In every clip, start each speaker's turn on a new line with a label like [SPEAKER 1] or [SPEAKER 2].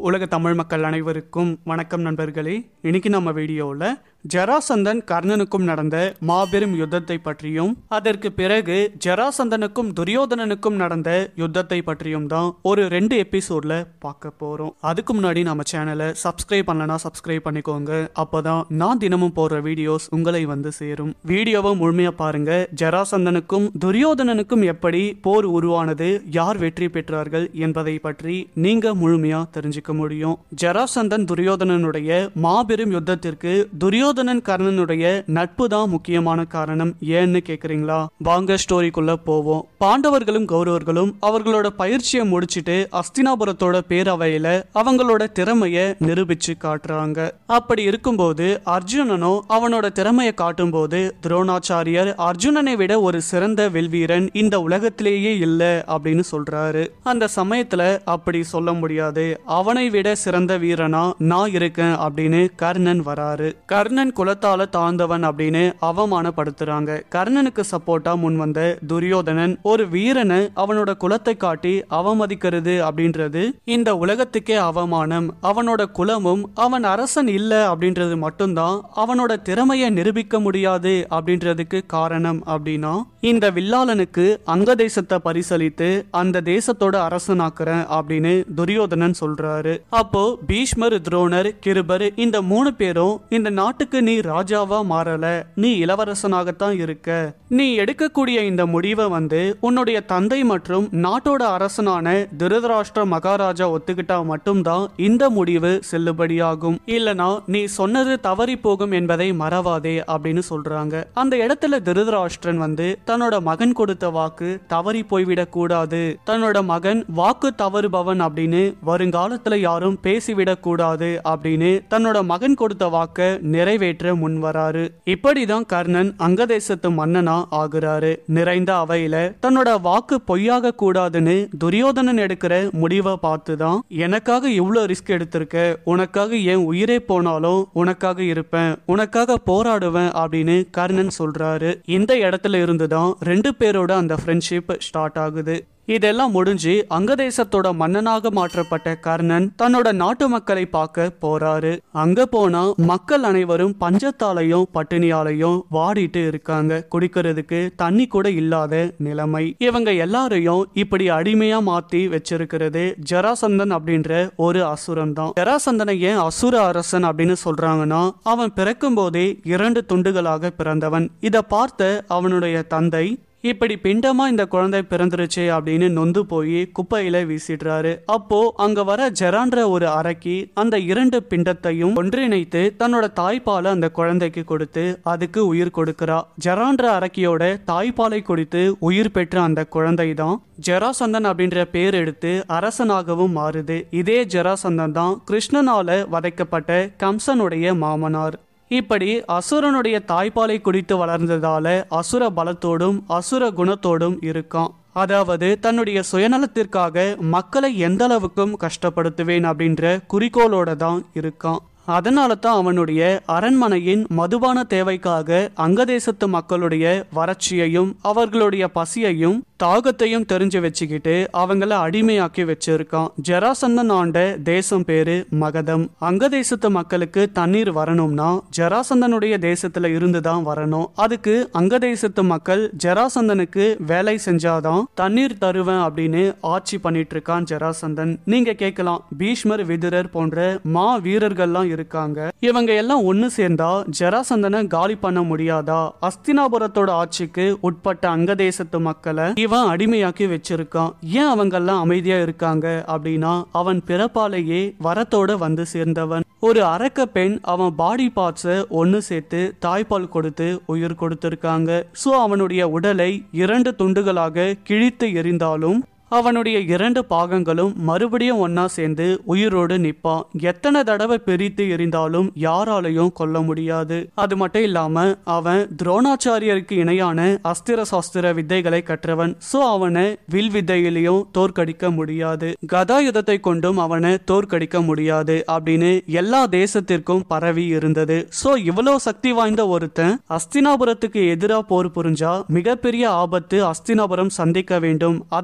[SPEAKER 1] உலக தமிழ் மக்கள் அனைவருக்கும் வணக்கம் நண்பர்களே இன்னைக்கு நம்ம வீடியோவில் ஜராசந்தன் கர்ணனுக்கும் நடந்த மாபெரும் யுத்தத்தை பற்றியும் அதற்கு பிறகு ஜராசந்தனுக்கும் துரியோதனனுக்கும் நடந்த யுத்தத்தை பற்றியும் தான் ஒரு ரெண்டு எபிசோட்ல பார்க்க போறோம் அதுக்கு முன்னாடி நம்ம சேனலை சப்ஸ்கிரைப் பண்ணலனா சப்ஸ்கிரைப் பண்ணிக்கோங்க அப்பதான் நான் தினமும் போடுற வீடியோஸ் உங்களை வந்து சேரும் வீடியோவை முழுமையா பாருங்க ஜராசந்தனுக்கும் துரியோதனனுக்கும் எப்படி போர் உருவானது யார் வெற்றி பெற்றார்கள் என்பதை பற்றி நீங்க முழுமையா தெரிஞ்சுக்க முடியும் ஜராசந்தன் துரியோதனனுடைய மாபெரும் யுத்தத்திற்கு துரியோதனன் கர்ணனுடைய நட்பு தான் முக்கியமான காரணம் ஏன்னு கேக்குறீங்களா வாங்க ஸ்டோரிக்குள்ள போவோம் பாண்டவர்களும் கௌரவர்களும் அவர்களோட பயிற்சியை முடிச்சிட்டு அஸ்தினாபுரத்தோட பேரவையில அவங்களோட திறமைய நிரூபிச்சு காட்டுறாங்க அப்படி இருக்கும்போது அர்ஜுனனோ அவனோட திறமையை காட்டும்போது துரோணாச்சாரியர் அர்ஜுனனை விட ஒரு சிறந்த வெல்வீரன் இந்த உலகத்திலேயே இல்ல அப்படின்னு சொல்றாரு அந்த சமயத்துல அப்படி சொல்ல முடியாது அவனை விட சிறந்த வீரனா நான் இருக்கேன் அப்படின்னு கர்ணன் வராரு கர்ணன் குலத்தால தாழ்ந்தவன் அப்படின்னு அவமானப்படுத்துறாங்க கர்ணனுக்கு சப்போர்ட்டா முன் வந்த துரியோதனன் ஒரு வீரனை அவனோட குலத்தை காட்டி அவமதிக்கிறது அப்படின்றது இந்த உலகத்துக்கே அவமானம் அவனோட குலமும் அவன் அரசன் இல்ல அப்படின்றது மட்டும்தான் அவனோட திறமையை நிரூபிக்க முடியாது அப்படின்றதுக்கு காரணம் அப்படின்னா இந்த வில்லாளனுக்கு அங்க தேசத்தை பரிசளித்து அந்த தேசத்தோட அரசனாக்குறேன் அப்படின்னு துரியோதனன் சொல்றாரு அப்போ பீஷ்மர் துரோணர் கிருபர் இந்த மூணு பேரும் இந்த நாட்டுக்கு நீ ராஜாவா மாறல நீ இளவரசனாகத்தான் இருக்க நீ எடுக்கக்கூடிய இந்த முடிவை வந்து உன்னுடைய தந்தை மற்றும் நாட்டோட அரசனான திருதராஷ்டிர மகாராஜா ஒத்துக்கிட்டா மட்டும்தான் இந்த முடிவு செல்லுபடியாகும் இல்லனா நீ சொன்னது தவறி போகும் என்பதை மறவாதே அப்படின்னு சொல்றாங்க அந்த இடத்துல திருதராஷ்டிரன் வந்து தன்னோட மகன் கொடுத்த வாக்கு தவறி போய்விடக் கூடாது தன்னோட மகன் வாக்கு தவறுபவன் அப்படின்னு வருங்காலத்துல யாரும் பேசிவிடக் கூடாது அப்படின்னு தன்னோட மகன் கொடுத்த வாக்க நிறைவேற்ற முன் வராரு இப்படிதான் கர்ணன் அங்கதேசத்து மன்னனா ஆகுறாரு நிறைந்த அவையில தன்னோட வாக்கு பொய்யாக கூடாதுன்னு துரியோதனன் எடுக்கிற முடிவை பார்த்துதான் எனக்காக இவ்வளவு ரிஸ்க் எடுத்திருக்க உனக்காக என் உயிரே போனாலும் உனக்காக இருப்பேன் உனக்காக போராடுவேன் அப்படின்னு கர்ணன் சொல்றாரு இந்த இடத்துல இருந்துதான் ரெண்டு பேரோட அந்த ஃப்ரெண்ட்ஷிப் ஸ்டார்ட் ஆகுது இதெல்லாம் முடிஞ்சு அங்கதேசத்தோட மன்னனாக மாற்றப்பட்ட கர்ணன் தன்னோட நாட்டு மக்களை பார்க்க போறாரு அங்க போனா மக்கள் அனைவரும் பஞ்சத்தாலையும் பட்டினியாலையும் வாடிட்டு இருக்காங்க குடிக்கிறதுக்கு தண்ணி கூட இல்லாத நிலைமை இவங்க எல்லாரையும் இப்படி அடிமையா மாத்தி வச்சிருக்கிறது ஜராசந்தன் அப்படின்ற ஒரு அசுரன் தான் ஜராசந்தனை ஏன் அசுர அரசன் அப்படின்னு சொல்றாங்கன்னா அவன் பிறக்கும் போதே இரண்டு துண்டுகளாக பிறந்தவன் இதை பார்த்த அவனுடைய தந்தை இப்படி பிண்டமா இந்த குழந்தை பிறந்துருச்சு அப்படின்னு நொந்து போய் குப்பையில வீசிடுறாரு அப்போ அங்க வர ஜெரான்ற ஒரு அரக்கி அந்த இரண்டு பிண்டத்தையும் ஒன்றிணைத்து தன்னோட தாய்ப்பாலை அந்த குழந்தைக்கு கொடுத்து அதுக்கு உயிர் கொடுக்கிறா ஜெரான்ற அரக்கியோட தாய்ப்பாலை கொடுத்து உயிர் பெற்ற அந்த குழந்தை தான் ஜெராசந்தன் அப்படின்ற பேர் எடுத்து அரசனாகவும் மாறுது இதே ஜெராசந்தன் தான் கிருஷ்ணனால வதைக்கப்பட்ட கம்சனுடைய மாமனார் இப்படி அசுரனுடைய தாய்ப்பாலை குடித்து வளர்ந்ததால அசுர பலத்தோடும் அசுர குணத்தோடும் இருக்கான் அதாவது தன்னுடைய சுயநலத்திற்காக மக்களை எந்த அளவுக்கும் கஷ்டப்படுத்துவேன் அப்படின்ற குறிக்கோளோட தான் இருக்கான் அதனால தான் அவனுடைய அரண்மனையின் மதுபான தேவைக்காக அங்கதேசத்து மக்களுடைய வறட்சியையும் அவர்களுடைய பசியையும் தாகத்தையும் தெரிஞ்சு வச்சுக்கிட்டு அவங்கள அடிமையாக்கி வச்சிருக்கான் ஜராசந்தன் ஆண்ட தேசம் பேரு மகதம் அங்க தேசத்து மக்களுக்கு தண்ணீர் வரணும்னா ஜராசந்தனுடைய தேசத்துல இருந்து தான் வரணும் அதுக்கு அங்க தேசத்து மக்கள் ஜராசந்தனுக்கு வேலை செஞ்சாதான் தண்ணீர் தருவேன் அப்படின்னு ஆட்சி பண்ணிட்டு இருக்கான் ஜராசந்தன் நீங்க கேட்கலாம் பீஷ்மர் விதுரர் போன்ற மா வீரர்கள்லாம் இருக்காங்க இவங்க எல்லாம் ஒண்ணு சேர்ந்தா ஜராசந்தனை காலி பண்ண முடியாதா அஸ்தினாபுரத்தோட ஆட்சிக்கு உட்பட்ட அங்க தேசத்து மக்களை இவன் அடிமையாக்கி வச்சிருக்கான் ஏன் அவங்கெல்லாம் அமைதியா இருக்காங்க அப்படின்னா அவன் பிறப்பாலேயே வரத்தோட வந்து சேர்ந்தவன் ஒரு அரக்க பெண் அவன் பாடி பார்ட்ஸை ஒன்று சேர்த்து தாய்ப்பால் கொடுத்து உயிர் கொடுத்திருக்காங்க ஸோ அவனுடைய உடலை இரண்டு துண்டுகளாக கிழித்து எரிந்தாலும் அவனுடைய இரண்டு பாகங்களும் மறுபடியும் ஒன்னா சேர்ந்து உயிரோடு நிப்பான் எத்தனை தடவை பிரித்து எரிந்தாலும் யாராலையும் கொல்ல முடியாது அது மட்டும் இல்லாம அவன் துரோணாச்சாரியருக்கு இணையான அஸ்திர சாஸ்திர வித்தைகளை கற்றவன் சோ அவனை வில் வித்தையிலையும் தோற்கடிக்க முடியாது கதாயுதத்தை கொண்டும் அவனை தோற்கடிக்க முடியாது அப்படின்னு எல்லா தேசத்திற்கும் பரவி இருந்தது சோ இவ்வளவு சக்தி வாய்ந்த ஒருத்தன் அஸ்தினாபுரத்துக்கு எதிரா போர் புரிஞ்சா மிகப்பெரிய ஆபத்து அஸ்தினாபுரம் சந்திக்க வேண்டும் அதனால தான்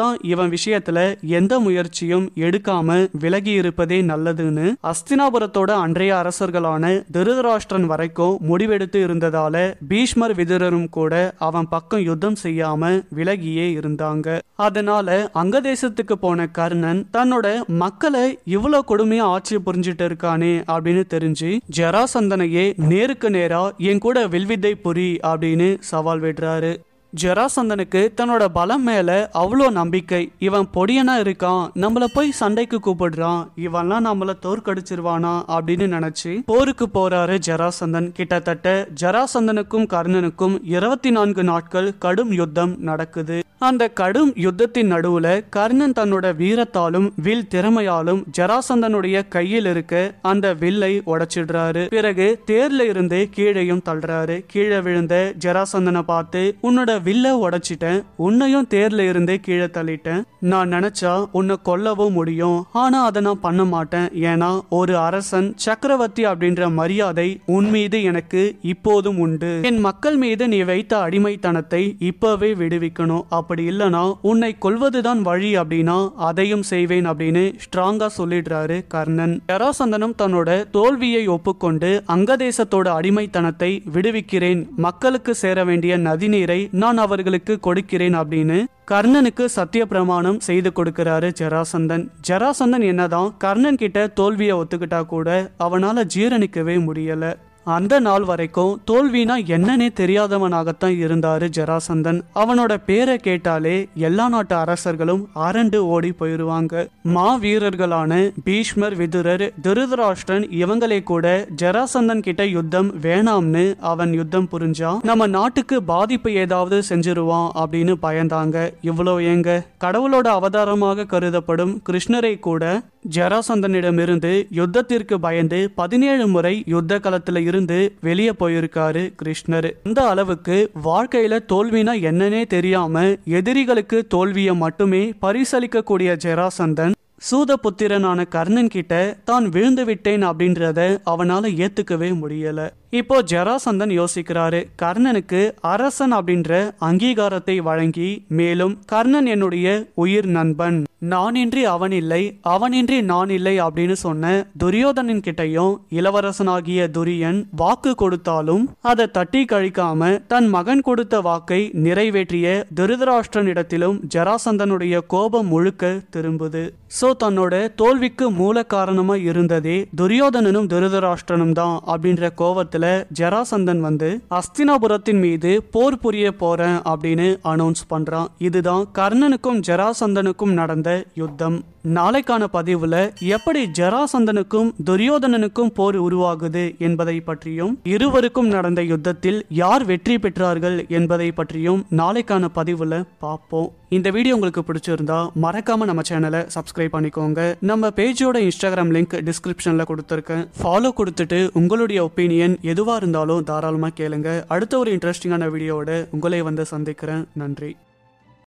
[SPEAKER 1] தான் இவன் விஷயத்துல எந்த முயற்சியும் எடுக்காம விலகி இருப்பதே நல்லதுன்னு அஸ்தினாபுரத்தோட அன்றைய அரசர்களான திருதராஷ்டிரன் வரைக்கும் முடிவெடுத்து இருந்ததால பீஷ்மர் விதுரரும் கூட அவன் பக்கம் யுத்தம் செய்யாம விலகியே இருந்தாங்க அதனால அங்க தேசத்துக்கு போன கர்ணன் தன்னோட மக்களை இவ்வளவு கொடுமையா ஆட்சி புரிஞ்சிட்டு இருக்கானே அப்படின்னு தெரிஞ்சு ஜராசந்தனையே நேருக்கு நேரா என் கூட வில்வித்தை புரி அப்படின்னு சவால் விடுறாரு ஜராசந்தனுக்கு தன்னோட பலம் மேல அவ்வளோ நம்பிக்கை இவன் பொடியனா இருக்கான் நம்மள போய் சண்டைக்கு கூப்பிடுறான் இவன்லாம் நம்மள தோற்கடிச்சிருவானா அப்படின்னு நினைச்சு போருக்கு போறாரு ஜராசந்தன் கிட்டத்தட்ட ஜராசந்தனுக்கும் கர்ணனுக்கும் இருபத்தி நான்கு நாட்கள் கடும் யுத்தம் நடக்குது அந்த கடும் யுத்தத்தின் நடுவுல கர்ணன் தன்னோட வீரத்தாலும் வில் திறமையாலும் ஜராசந்தனுடைய கையில் இருக்க அந்த வில்லை உடைச்சிடுறாரு பிறகு தேர்ல இருந்து கீழையும் தள்ளுறாரு கீழே விழுந்த ஜராசந்தனை பார்த்து உன்னோட வில்ல உடைச்சிட்டேன் உன்னையும் தேர்ல இருந்தே கீழே தள்ளிட்டேன் நான் நினைச்சா உன்னை கொல்லவும் முடியும் ஆனா அதை நான் பண்ண மாட்டேன் ஏன்னா ஒரு அரசன் சக்கரவர்த்தி அப்படின்ற மரியாதை உன் மீது எனக்கு இப்போதும் உண்டு என் மக்கள் மீது நீ வைத்த அடிமைத்தனத்தை இப்பவே விடுவிக்கணும் அப்படி இல்லனா உன்னை கொல்வதுதான் வழி அப்படின்னா அதையும் செய்வேன் அப்படின்னு ஸ்ட்ராங்கா சொல்லிடுறாரு கர்ணன் ஜராசந்தனும் தன்னோட தோல்வியை ஒப்புக்கொண்டு அங்கதேசத்தோட அடிமைத்தனத்தை விடுவிக்கிறேன் மக்களுக்கு சேர வேண்டிய நதிநீரை நான் அவர்களுக்கு கொடுக்கிறேன் அப்படின்னு கர்ணனுக்கு சத்திய பிரமாணம் செய்து கொடுக்கிறாரு ஜராசந்தன் ஜராசந்தன் என்னதான் கர்ணன் கிட்ட தோல்வியை ஒத்துக்கிட்டா கூட அவனால ஜீரணிக்கவே முடியல அந்த நாள் வரைக்கும் தோல்வினா என்னன்னே தெரியாதவனாகத்தான் இருந்தாரு ஜராசந்தன் அவனோட பேரை கேட்டாலே எல்லா நாட்டு அரசர்களும் அரண்டு ஓடி போயிருவாங்க மா வீரர்களான பீஷ்மர் விதுரர் திருதராஷ்டிரன் இவங்களே கூட ஜராசந்தன் கிட்ட யுத்தம் வேணாம்னு அவன் யுத்தம் புரிஞ்சான் நம்ம நாட்டுக்கு பாதிப்பு ஏதாவது செஞ்சிருவான் அப்படின்னு பயந்தாங்க இவ்வளோ ஏங்க கடவுளோட அவதாரமாக கருதப்படும் கிருஷ்ணரை கூட ஜராசந்தனிடமிருந்து யுத்தத்திற்கு பயந்து பதினேழு முறை யுத்த களத்துல இருந்து வெளியே போயிருக்காரு கிருஷ்ணர் இந்த அளவுக்கு வாழ்க்கையில தோல்வினா என்னன்னே தெரியாம எதிரிகளுக்கு தோல்வியை மட்டுமே பரிசளிக்கக்கூடிய ஜராசந்தன் சூதபுத்திரனான கர்ணன் கிட்ட தான் விழுந்து விட்டேன் அப்படின்றத அவனால ஏத்துக்கவே முடியல இப்போ ஜராசந்தன் யோசிக்கிறாரு கர்ணனுக்கு அரசன் அப்படின்ற அங்கீகாரத்தை வழங்கி மேலும் கர்ணன் என்னுடைய உயிர் நண்பன் நானின்றி அவன் இல்லை அவனின்றி நான் இல்லை அப்படின்னு சொன்ன துரியோதனன் கிட்டையும் இளவரசனாகிய துரியன் வாக்கு கொடுத்தாலும் அதை தட்டி கழிக்காம தன் மகன் கொடுத்த வாக்கை நிறைவேற்றிய திருதராஷ்டிரனிடத்திலும் ஜராசந்தனுடைய கோபம் முழுக்க திரும்புது சோ தன்னோட தோல்விக்கு மூல காரணமா இருந்ததே துரியோதனனும் திருதராஷ்டிரனும் தான் அப்படின்ற கோவத்துல ஜராசந்தன் வந்து அஸ்தினாபுரத்தின் மீது போர் புரிய போறேன் அப்படின்னு அனௌன்ஸ் பண்றான் இதுதான் கர்ணனுக்கும் ஜராசந்தனுக்கும் நடந்த யுத்தம் நாளைக்கான பதிவுல எப்படி ஜராசந்தனுக்கும் துரியோதனனுக்கும் போர் உருவாகுது என்பதை பற்றியும் இருவருக்கும் நடந்த யுத்தத்தில் யார் வெற்றி பெற்றார்கள் என்பதை பற்றியும் நாளைக்கான பதிவுல பார்ப்போம் இந்த வீடியோ உங்களுக்கு பிடிச்சிருந்தா மறக்காம நம்ம சேனலை சப்ஸ்கிரைப் பண்ணிக்கோங்க நம்ம பேஜோட இன்ஸ்டாகிராம் லிங்க் டிஸ்கிரிப்ஷன்ல கொடுத்துருக்கேன் ஃபாலோ கொடுத்துட்டு உங்களுடைய ஒப்பீனியன் எதுவா இருந்தாலும் தாராளமா கேளுங்க அடுத்த ஒரு இன்ட்ரெஸ்டிங்கான வீடியோவோட உங்களை வந்து சந்திக்கிறேன் நன்றி